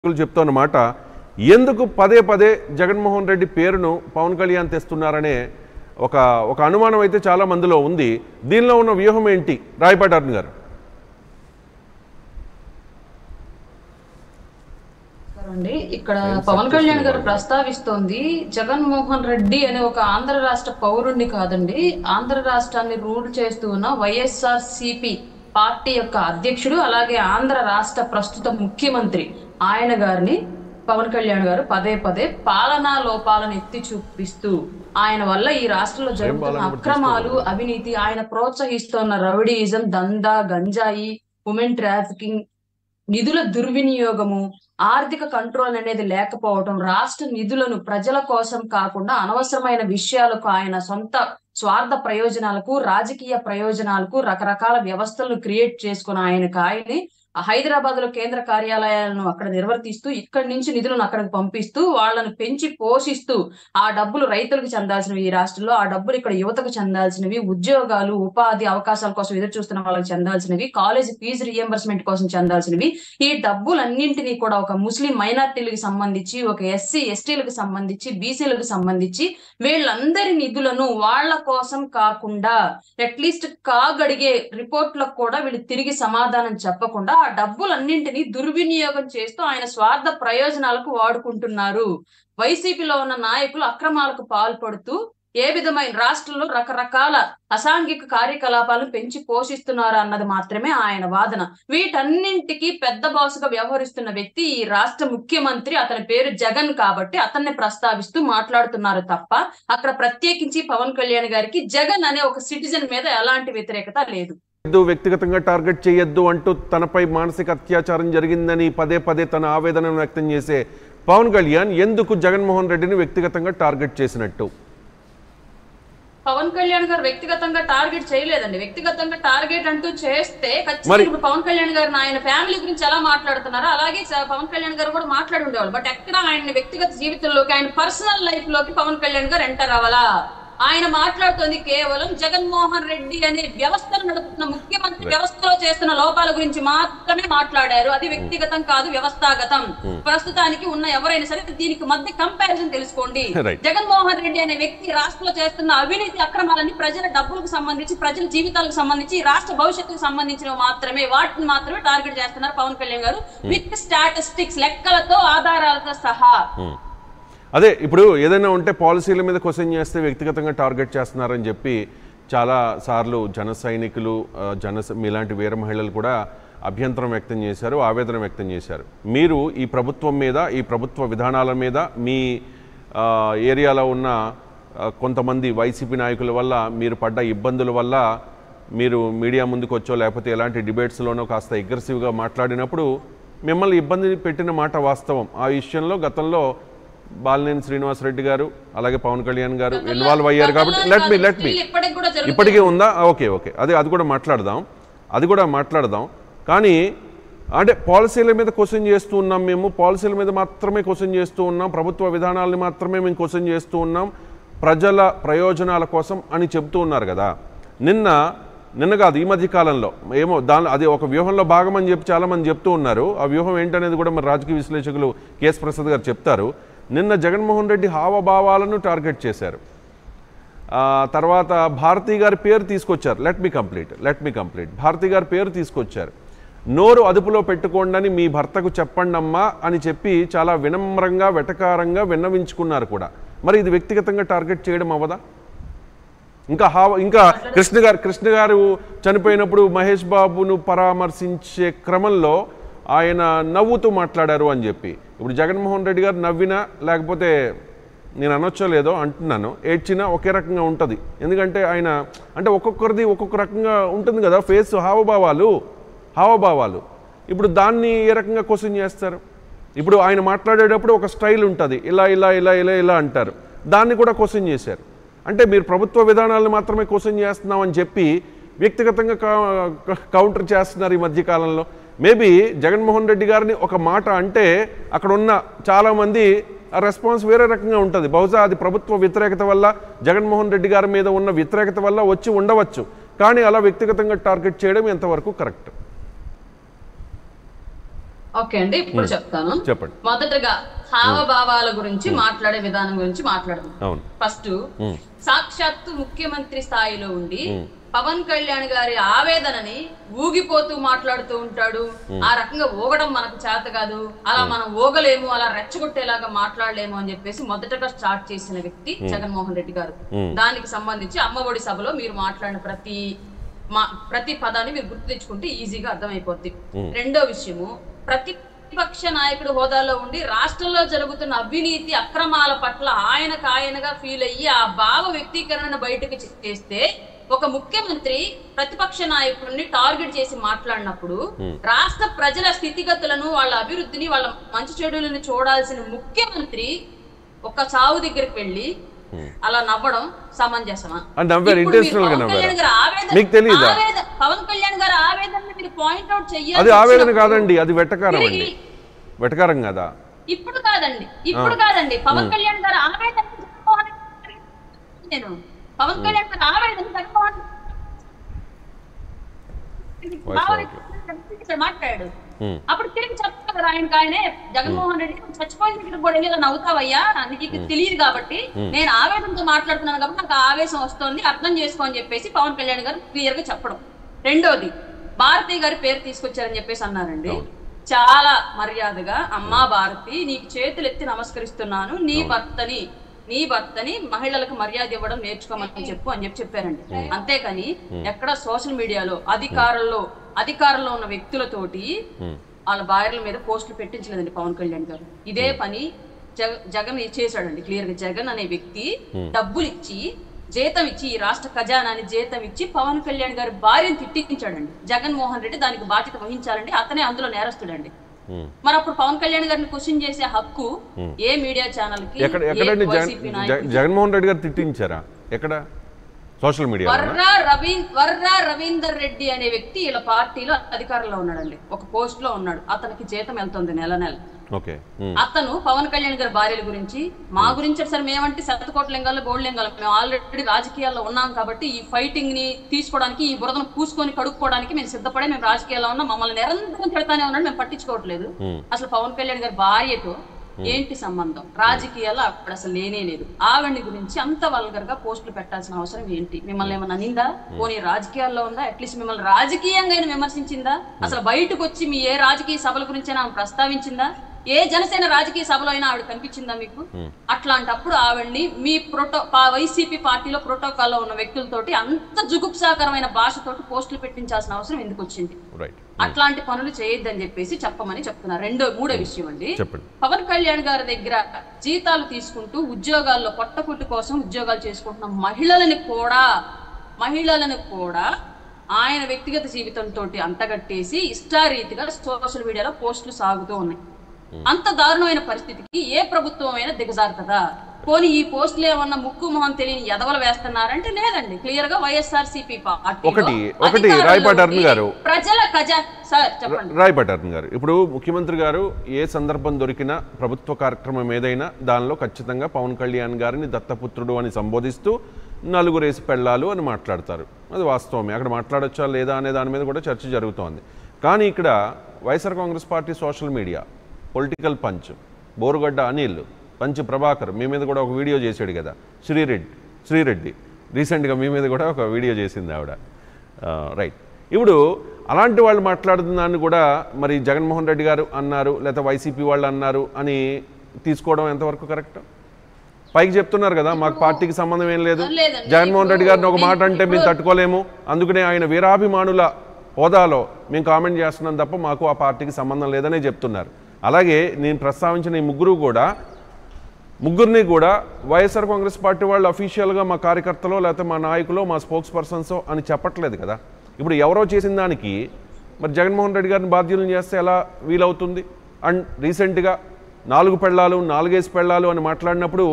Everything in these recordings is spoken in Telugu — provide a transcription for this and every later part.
విశ్లేషకులు చెప్తున్న మాట ఎందుకు పదే పదే జగన్మోహన్ రెడ్డి పేరును పవన్ కళ్యాణ్ తెస్తున్నారనే ఒక ఒక అనుమానం అయితే చాలా మందిలో ఉంది దీనిలో ఉన్న వ్యూహం ఏంటి రాయపాటి అరుణ్ గారు అండి ఇక్కడ పవన్ కళ్యాణ్ గారు ప్రస్తావిస్తోంది జగన్మోహన్ రెడ్డి అనే ఒక ఆంధ్ర రాష్ట్ర పౌరుణ్ణి కాదండి ఆంధ్ర రాష్ట్రాన్ని రూల్ చేస్తూ ఉన్న వైఎస్ఆర్ సిపి పార్టీ యొక్క అధ్యక్షుడు అలాగే ఆంధ్ర రాష్ట్ర ప్రస్తుత ముఖ్యమంత్రి ఆయన గారిని పవన్ కళ్యాణ్ గారు పదే పదే పాలనా లోపాలను ఎత్తి చూపిస్తూ ఆయన వల్ల ఈ రాష్ట్రంలో జరుగుతున్న అక్రమాలు అవినీతి ఆయన ప్రోత్సహిస్తున్న రౌడీయిజం దందా గంజాయి ఉమెన్ ట్రాఫికింగ్ నిధుల దుర్వినియోగము ఆర్థిక కంట్రోల్ అనేది లేకపోవడం రాష్ట్ర నిధులను ప్రజల కోసం కాకుండా అనవసరమైన విషయాలకు ఆయన సొంత స్వార్థ ప్రయోజనాలకు రాజకీయ ప్రయోజనాలకు రకరకాల వ్యవస్థలను క్రియేట్ చేసుకున్న ఆయనకు ఆయనే హైదరాబాద్ లో కేంద్ర కార్యాలయాలను అక్కడ నిర్వర్తిస్తూ ఇక్కడి నుంచి నిధులను అక్కడికి పంపిస్తూ వాళ్ళను పెంచి పోషిస్తూ ఆ డబ్బులు రైతులకు చెందాల్సినవి ఈ రాష్ట్రంలో ఆ డబ్బులు ఇక్కడ యువతకు చెందాల్సినవి ఉద్యోగాలు ఉపాధి అవకాశాల కోసం ఎదురు చూస్తున్న వాళ్ళకి చెందాల్సినవి కాలేజ్ ఫీజు రియంబర్స్మెంట్ కోసం చెందాల్సినవి ఈ డబ్బులన్నింటినీ కూడా ఒక ముస్లిం మైనార్టీలకు సంబంధించి ఒక ఎస్సీ ఎస్టీలకు సంబంధించి బీసీలకు సంబంధించి వీళ్ళందరి నిధులను వాళ్ళ కోసం కాకుండా అట్లీస్ట్ కాగడిగే రిపోర్ట్లకు కూడా వీళ్ళు తిరిగి సమాధానం చెప్పకుండా ఆ డబ్బులన్నింటినీ దుర్వినియోగం చేస్తూ ఆయన స్వార్థ ప్రయోజనాలకు వాడుకుంటున్నారు వైసీపీలో ఉన్న నాయకులు అక్రమాలకు పాల్పడుతూ ఏ విధమైన రాష్ట్రంలో రకరకాల అసాంఘిక కార్యకలాపాలను పెంచి పోషిస్తున్నారు అన్నది మాత్రమే ఆయన వాదన వీటన్నింటికి పెద్ద బాసుగా వ్యవహరిస్తున్న వ్యక్తి ఈ రాష్ట్ర ముఖ్యమంత్రి అతని పేరు జగన్ కాబట్టి అతన్ని ప్రస్తావిస్తూ మాట్లాడుతున్నారు తప్ప అక్కడ ప్రత్యేకించి పవన్ కళ్యాణ్ గారికి జగన్ అనే ఒక సిటిజన్ మీద ఎలాంటి వ్యతిరేకత లేదు వద్దు, వ్యక్తిగతంగా టార్గెట్ చేయొద్దు అంటూ తనపై మానసిక అత్యాచారం జరిగిందని పదే పదే తన ఆవేదనను వ్యక్తం చేసే పవన్ కళ్యాణ్ ఎందుకు జగన్మోహన్ రెడ్డిని వ్యక్తిగతంగా టార్గెట్ చేసినట్టు పవన్ కళ్యాణ్ గారు వ్యక్తిగతంగా టార్గెట్ చేయలేదండి వ్యక్తిగతంగా టార్గెట్ అంటూ చేస్తే ఖచ్చితంగా మరి- ఇప్పుడు పవన్ కళ్యాణ్ గారు ఆయన ఫ్యామిలీ గురించి ఎలా మాట్లాడుతున్నారో అలాగే స- పవన్ కళ్యాణ్ గారు కూడా మాట్లాడి ఉండేవాళ్ళు బట్ ఎక్కడ ఆయన వ్యక్తిగత జీవితంలోకి ఆయన పర్సనల్ లైఫ్ లోకి పవన్ కళ్యాణ్ గారు ఎంటర్ అవ్వాలా ఆయన మాట్లాడుతోంది కేవలం జగన్మోహన్ రెడ్డి అనే వ్యవస్థను నడుపుతున్న ముఖ్యమంత్రి వ్యవస్థలో చేస్తున్న లోపాల గురించి మాత్రమే మాట్లాడారు అది వ్యక్తిగతం కాదు వ్యవస్థాగతం ప్రస్తుతానికి ఉన్న ఎవరైనా సరే దీనికి మధ్య కంపారిజన్ తెలుసుకోండి Right. జగన్మోహన్ రెడ్డి అనే వ్యక్తి రాష్ట్రంలో చేస్తున్న అవినీతి అక్రమాలన్నీ ప్రజల డబ్బులకు సంబంధించి ప్రజల జీవితాలకు సంబంధించి ఈ రాష్ట్ర భవిష్యత్తుకు సంబంధించిన మాత్రమే వాటిని మాత్రమే టార్గెట్ చేస్తున్నారు పవన్ కళ్యాణ్ గారు విత్ స్టాటిస్టిక్స్ లెక్కలతో ఆధారాలతో సహా ఉమ్. అదే ఇప్పుడు ఏదైనా ఉంటే పాలసీల మీద క్వశ్చన్ చేస్తే వ్యక్తిగతంగా టార్గెట్ చేస్తున్నారని చెప్పి చాలా సార్లు జన సైనికులు ఆ, జన మీలాంటి వీర మహిళలు కూడా అభ్యంతరం వ్యక్తం చేశారు ఆవేదన వ్యక్తం చేశారు మీరు ఈ ప్రభుత్వం మీద ఈ ప్రభుత్వ విధానాల మీద మీ ఆ, ఏరియాలో ఉన్న ఆ, కొంతమంది వైసీపీ నాయకుల వల్ల మీరు పడ్డ ఇబ్బందుల వల్ల మీరు మీడియా ముందుకు వచ్చో లేకపోతే ఎలాంటి డిబేట్స్లోనో కాస్త అగ్రెసివ్గా మాట్లాడినప్పుడు మిమ్మల్ని ఇబ్బంది పెట్టిన మాట వాస్తవం ఆ విషయంలో గతంలో బాలినేని శ్రీనివాసరెడ్డి గారు అలాగే పవన్ కళ్యాణ్ గారు ఇన్వాల్వ్ అయ్యారు కాబట్టి let me let me Still ఇప్పటికి కూడా జరుగుతుంది. ఇప్పటికీ ఉందా ఓకే ఓకే అదే అది కూడా మాట్లాడదాం అది కూడా మాట్లాడదాం కానీ అంటే పాలసీల మీద క్వశ్చన్ చేస్తూ ఉన్నాం మేము పాలసీల మీద మాత్రమే క్వశ్చన్ చేస్తూ ఉన్నాం ప్రభుత్వ విధానాలని మాత్రమే మేము క్వశ్చన్ చేస్తూ ఉన్నాం ప్రజల ప్రయోజనాల కోసం అని చెబుతూ ఉన్నారు కదా నిన్న నిన్న కాదు ఈ మధ్య కాలంలో ఏమో దాని అది ఒక వ్యూహంలో భాగం అని చెప్పి చాలామంది చెప్తూ ఉన్నారు ఆ వ్యూహం ఏంటనేది కూడా మరి రాజకీయ విశ్లేషకులు కేఎస్ ప్రసాద్ గారు చెప్తారు నిన్న జగన్మోహన్ రెడ్డి హావభావాలను టార్గెట్ చేశారు ఆ, తర్వాత భారతి గారి పేరు తీసుకొచ్చారు let me complete let me complete Bharathi గారి పేరు తీసుకొచ్చారు నోరు అదుపులో పెట్టుకోండి అని మీ భర్తకు చెప్పండి అమ్మా అని చెప్పి చాలా వినమ్రంగా వెటకారంగా విన్నవించుకున్నారు కూడా మరి ఇది వ్యక్తిగతంగా టార్గెట్ చేయడం అవ్వదా ఇంకా హావ ఇంకా కృష్ణ గారు కృష్ణ గారు చనిపోయినప్పుడు మహేష్ బాబును పరామర్శించే క్రమంలో ఆయన నవ్వుతూ మాట్లాడారు అని చెప్పి ఇప్పుడు జగన్మోహన్ రెడ్డి గారు నవ్వినా లేకపోతే నేను అనొచ్చో లేదో అంటున్నాను ఏడ్చినా ఒకే రకంగా ఉంటుంది ఎందుకంటే ఆయన అంటే ఒక్కొక్కరిది ఒక్కొక్క రకంగా ఉంటుంది కదా ఫేస్ హావభావాలు హావభావాలు ఇప్పుడు దాన్ని ఏ రకంగా క్వశ్చన్ చేస్తారు ఇప్పుడు ఆయన మాట్లాడేటప్పుడు ఒక స్టైల్ ఉంటుంది ఇలా ఇలా ఇలా ఇలా ఇలా అంటారు దాన్ని కూడా క్వశ్చన్ చేశారు అంటే మీరు ప్రభుత్వ విధానాలను మాత్రమే క్వశ్చన్ చేస్తున్నామని చెప్పి వ్యక్తిగతంగా కా- కౌంటర్ చేస్తున్నారు ఈ మధ్యకాలంలో మేబీ జగన్మోహన్ రెడ్డి గారిని ఒక మాట అంటే అక్కడ ఉన్న చాలామంది ఆ రెస్పాన్స్ వేరే రకంగా ఉంటుంది బహుశా అది ప్రభుత్వ వ్యతిరేకత వల్ల జగన్మోహన్ రెడ్డి గారి మీద ఉన్న వ్యతిరేకత వల్ల వచ్చి ఉండవచ్చు కానీ అలా వ్యక్తిగతంగా టార్గెట్ చేయడం ఎంతవరకు కరెక్ట్ ఓకే అండి ఇప్పుడు చెప్తాను చెప్పండి మొదటగా హావభావాల గురించి మాట్లాడే విధానం గురించి మాట్లాడదాం అవును ఫస్ట్ ఉమ్, సాక్షాత్తు ముఖ్యమంత్రి స్థాయిలో ఉండి పవన్ కళ్యాణ్ గారి ఆవేదనని ఊగిపోతూ మాట్లాడుతూ ఉంటాడు ఆ రకంగా ఊగడం మనకు చేత కాదు అలా మనం ఊగలేము అలా రెచ్చగొట్టేలాగా మాట్లాడలేము అని చెప్పేసి మొదటగా స్టార్ట్ చేసిన వ్యక్తి జగన్మోహన్ రెడ్డి గారు దానికి సంబంధించి అమ్మఒడి సభలో మీరు మాట్లాడిన ప్రతి మా ప్రతి పదాన్ని మీరు గుర్తు తెచ్చుకుంటే ఈజీగా అర్థమైపోద్ది రెండో విషయము ప్రతిపక్ష నాయకుడు హోదాలో ఉండి రాష్ట్రంలో జరుగుతున్న అవినీతి అక్రమాల పట్ల ఆయనకు ఆయనగా ఫీల్ అయ్యి ఆ భావ వ్యక్తీకరణను బయటకు చేస్తే ఒక ముఖ్యమంత్రి ప్రతిపక్ష నాయకుడిని టార్గెట్ చేసి మాట్లాడినప్పుడు రాష్ట్ర ప్రజల స్థితిగతులను వాళ్ళ అభివృద్ధిని వాళ్ళ మంచి చెడులను చూడాల్సిన ముఖ్యమంత్రి ఒక చావు దగ్గరికి వెళ్ళి అలా నవ్వడం సమంజసమా ఆ నవ్వారు, ఇప్పుడు మీరు intentional గా పవన్ నవ్వారు. కళ్యాణ్ గారి ఆవేదన- మీకు తెలీదా? ఆవేదన- పవన్ కళ్యాణ్ గారి ఆవేదన మీరు పాయింట్ అవుట్ చెయ్యాలి అది ఆవేదన కాదండి అది వెటకారం అండి తిరిగి- వెటకారం కదా ఇప్పుడు కాదండి ఇప్పుడు కాదండి పవన్ కళ్యాణ్ గారి ఆవేదన జగన్మోహన్ రెడ్డి గారికి నేను పవన్ కళ్యాణ్ గారి ఆవేదన జగన్మోహన్ రెడ్డి Voice బాగా out. ఇక్కడ మాట్లాడాడు ఉమ్, అప్పుడు తిరిగి చెప్తాను కదా ఆయనకి ఆయనే జగన్మోహన్ రెడ్డి నువ్వు చచ్చిపోయిన దగ్గర కూడా వెళ్ళి ఇలా నవ్వుతావయ్యా నీకు తెలియదు కాబట్టి నేను ఆవేదనతో మాట్లాడుతున్నాను కాబట్టి నాకు ఆవేశం వస్తుంది అర్థం చేసుకో అని చెప్పేసి పవన్ కళ్యాణ్ గారు క్లియర్ గా చెప్పడం రెండోది భారతి గారి పేరు తీసుకొచ్చారని చెప్పేసి అన్నారండి చాలా మర్యాదగా అమ్మా భారతి నీకు చేతులు ఎత్తి నమస్కరిస్తున్నాను నీ భర్తని నీ భర్తని మహిళలకు మర్యాద ఇవ్వడం నేర్చుకోమని చెప్పు అని చెప్పి చెప్పారండి అంతేకాని ఎక్కడ సోషల్ మీడియాలో అధికారంలో అధికారంలో ఉన్న వ్యక్తులతోటి ఉమ్, వాళ్ళ భార్యల మీద పోస్టులు పెట్టించలేదండి పవన్ కళ్యాణ్ గారు ఇదే పని జగ జగన్ చేశాడండి క్లియర్ గా జగన్ అనే వ్యక్తి డబ్బులు ఇచ్చి జీతం ఇచ్చి ఈ రాష్ట్ర ఖజానాని జీతం ఇచ్చి పవన్ కళ్యాణ్ గారి భార్యను తిట్టించాడండి జగన్మోహన్ రెడ్డి దానికి బాధ్యత వహించాలండి అతనే అందులో నేరస్తుడండి ఉమ్. మరి అప్పుడు పవన్ కళ్యాణ్ గారిని క్వశ్చన్ చేసే హక్కు ఏ మీడియా ఛానల్ కి ఎక్కడ ఏ ఎక్కడండి జగన్ వైసీపీ జగ- నాయకుడికి? జగన్మోహన్ రెడ్డి గారు తిట్టించారా ఎక్కడ సోషల్ మీడియా వర్రా రవీ వర్రా రవీందర్ రెడ్డి అనే వ్యక్తి ఇలా పార్టీలో అధికారంలో ఉన్నాడండి ఒక పోస్ట్ లో ఉన్నాడు అతనికి జీతం వెళ్తుంది నెల నెల ఓకే ఉమ్, అతను పవన్ కళ్యాణ్ గారి భార్యల గురించి మా గురించి సరే మేమంటే శతకోట్ల లింగాలు గోల్డ్ లింగాలు మేము ఆల్రెడీ రాజకీయాల్లో ఉన్నాం కాబట్టి ఈ ఫైటింగ్ ని తీసుకోవడానికి ఈ బురదను పూసుకొని కడుక్కోవడానికి మేము సిద్ధపడే మేము రాజకీయాల్లో ఉన్నాం మమ్మల్ని నిరంతరం తిడతానే ఉన్నాడు మేము పట్టించుకోవట్లేదు Hmm. అసలు పవన్ కళ్యాణ్ గారి భార్యతో ఏంటి సంబంధం రాజకీయాల్లో అప్పుడు అసలు లేనే లేదు ఆవిడ్ని గురించి అంత వల్గర్ గా పోస్టులు పెట్టాల్సిన అవసరం ఏంటి మిమ్మల్ని ఏమన్నా నిందా పోనీ రాజకీయాల్లో ఉందా అట్లీస్ట్ మిమ్మల్ని రాజకీయంగా అయినా విమర్శించిందా అసలు బయటకు వచ్చి మీ ఏ రాజకీయ సభల గురించి ఆమె ప్రస్తావించిందా ఏ జనసేన రాజకీయ సభలో అయినా ఆవిడ కనిపించిందా మీకు అట్లాంటప్పుడు ఆవిడ్ని మీ ప్రోటో పా- వైసీపీ పార్టీలో ప్రోటోకాల్లో ఉన్న వ్యక్తులతోటి అంత జుగుప్సాకరమైన భాషతోటి పోస్టులు పెట్టించాల్సిన అవసరం ఎందుకు వచ్చింది రైట్ అట్లాంటి పనులు చేయొద్దని చెప్పేసి చెప్పమని చెప్తున్నారు రెండో మూడో విషయం అండి చెప్పండి పవన్ కళ్యాణ్ గారి దగ్గర జీతాలు తీసుకుంటూ ఉద్యోగాల్లో పొట్టపుట్టు కోసం ఉద్యోగాలు చేసుకుంటున్న మహిళలని కూడా మహిళలను కూడా ఆయన వ్యక్తిగత జీవితంతో అంతగట్టేసి ఇష్టారీతిగా సోషల్ మీడియాలో పోస్టులు సాగుతూ ఉన్నాయి అంత దారుణమైన పరిస్థితికి ఏ ప్రభుత్వం అయినా దిగజారుతుందా పోనీ ఈ పోస్టులు ఏమన్నా ముక్కు మొహం తెలియని ఎదవలు వేస్తున్నారంటే లేదండి క్లియర్ గా వైఎస్ఆర్ సిపి ఒకటి, ఒకటి, రాయపాటి అరుణ్ గారు. ప్రజల ఖజా సార్ చెప్పండి రాయ్ పటారన్ గారు ఇప్పుడు ముఖ్యమంత్రి గారు ఏ సందర్భం దొరికినా ప్రభుత్వ కార్యక్రమం ఏదైనా దానిలో ఖచ్చితంగా పవన్ కళ్యాణ్ గారిని దత్తపుత్రుడు అని సంబోధిస్తూ నలుగురేసి పెళ్ళాలు అని మాట్లాడతారు అది వాస్తవమే అక్కడ మాట్లాడొచ్చా లేదా అనే దాని మీద కూడా చర్చ జరుగుతోంది కానీ ఇక్కడ YSR Congress party social media political punch Borugadda Anil punch Prabhakar మీ మీద కూడా ఒక వీడియో చేశాడు కదా శ్రీరెడ్డి శ్రీరెడ్డి రీసెంట్గా మీ మీద కూడా ఒక వీడియో చేసింది ఆవిడ ఆ, రైట్ ఇప్పుడు అలాంటి వాళ్ళు మాట్లాడుతున్న దాన్ని కూడా మరి జగన్మోహన్ రెడ్డి గారు అన్నారు లేకపోతే వైసీపీ వాళ్ళు అన్నారు అని తీసుకోవడం ఎంతవరకు కరెక్ట్ పైకి చెప్తున్నారు కదా మాకు పార్టీకి సంబంధం ఏం లేదు లేదండి. జగన్మోహన్ రెడ్డి గారిని ఒక ఇప్పుడు మాట అంటే మేము ఇప్పుడు- తట్టుకోలేము అందుకనే ఆయన వీరాభిమానుల హోదాలో మేము కామెంట్ చేస్తున్నాం తప్ప మాకు ఆ పార్టీకి సంబంధం లేదనే చెప్తున్నారు అలాగే నేను ప్రస్తావించిన ఈ ముగ్గురు కూడా ముగ్గురిని కూడా వైఎస్ఆర్ కాంగ్రెస్ పార్టీ వాళ్ళు అఫీషియల్గా మా కార్యకర్తలో లేకపోతే మా నాయకులో మా స్పోక్స్ పర్సన్సో అని చెప్పట్లేదు కదా ఇప్పుడు ఎవరో చేసిన దానికి మరి జగన్మోహన్ రెడ్డి గారిని బాధ్యులను చేస్తే ఎలా వీలవుతుంది అండ్ రీసెంట్గా నాలుగు పెళ్ళాలు నాలుగేసి పెళ్ళాలు అని మాట్లాడినప్పుడు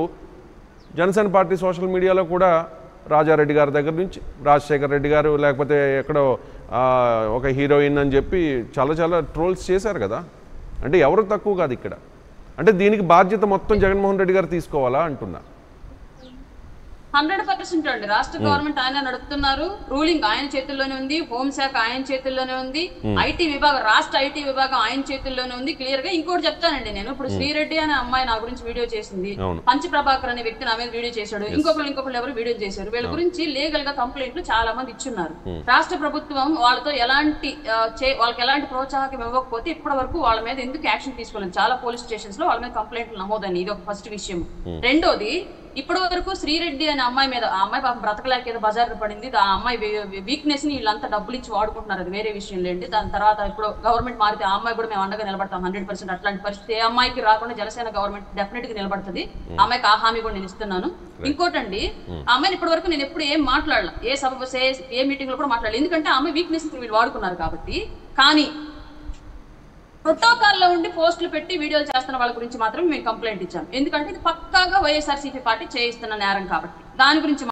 జనసేన పార్టీ సోషల్ మీడియాలో కూడా రాజారెడ్డి గారి దగ్గర నుంచి రాజశేఖర్ రెడ్డి గారు లేకపోతే ఎక్కడో ఆ, ఒక హీరోయిన్ అని చెప్పి చాలా చాలా ట్రోల్స్ చేశారు కదా అంటే ఎవరు తక్కువ కాదు ఇక్కడ అంటే దీనికి బాధ్యత మొత్తం జగన్మోహన్ రెడ్డి గారు తీసుకోవాలా అంటున్నా హండ్రెడ్ పర్సెంట్ అండి రాష్ట్ర గవర్నమెంట్ ఆయన నడుపుతున్నారు రూలింగ్ ఆయన చేతుల్లోనే ఉంది హోంశాఖ ఆయన చేతుల్లోనే ఉంది ఐటీ విభాగం రాష్ట్ర ఐటీ విభాగం ఆయన చేతుల్లోనే ఉంది క్లియర్ గా ఇంకోటి చెప్తానండి నేను ఇప్పుడు శ్రీరెడ్డి అనే అమ్మాయి నా గురించి వీడియో చేసింది అవును. పంచ ప్రభాకర్ అనే వ్యక్తి నా మీద వీడియో చేశాడు ఇంకొకరు ఇంకొకరు ఎవరు వీడియో చేశారు వీళ్ళ గురించి లీగల్ గా కంప్లైంట్లు చాలా మంది ఇచ్చున్నారు రాష్ట్ర ప్రభుత్వం వాళ్ళతో ఎలాంటి ఆ, చే- వాళ్ళకి ఎలాంటి ప్రోత్సాహకం ఇవ్వకపోతే ఇప్పటి వరకు వాళ్ళ మీద ఎందుకు యాక్షన్ తీసుకోలేదు చాలా పోలీస్ స్టేషన్స్ లో వాళ్ళ మీద కంప్లైంట్లు నమోదని ఇది ఒక ఫస్ట్ విషయం రెండోది ఇప్పటి వరకు శ్రీరెడ్డి అనే అమ్మాయి మీద ఆ అమ్మాయి పాపం బ్రతకలేక ఏదో బజార్ పడింది ఆ అమ్మాయి వీక్నెస్ ని వీళ్ళంతా డబ్బులు ఇచ్చి వాడుకుంటున్నారు అది వేరే విషయం లేండి దాని తర్వాత ఇప్పుడు గవర్నమెంట్ మారితే ఆ అమ్మాయి కూడా మేము అండగా నిలబడతాం హండ్రెడ్ పర్సెంట్ అట్లాంటి పరిస్థితి ఏ అమ్మాయికి రాకుండా జనసేన గవర్నమెంట్ డెఫినెట్ గా నిలబడుతుంది ఆ అమ్మాయికి ఆ హామీ కూడా నేను ఇస్తున్నాను ఇంకోటండి ఆ అమ్మాయిని ఇప్పటి వరకు నేను ఎప్పుడు ఏం మాట్లాడలా ఏ సభ ఏ- ఏ మీటింగ్ లో కూడా మాట్లాడలేదు ఎందుకంటే ఆ అమ్మాయి వీక్నెస్ వీళ్ళు వాడుకున్నారు కాబట్టి కానీ ప్రోటోకాల్ లో ఉండి పోస్టులు పెట్టి వీడియోలు చేస్తున్న వాళ్ళ గురించి మాత్రం మేము కంప్లైంట్ ఇచ్చాం ఎందుకంటే ఇది పక్కాగా వైఎస్ఆర్సీపీ పార్టీ చేయిస్తున్న నేరం కాబట్టి దాని గురించి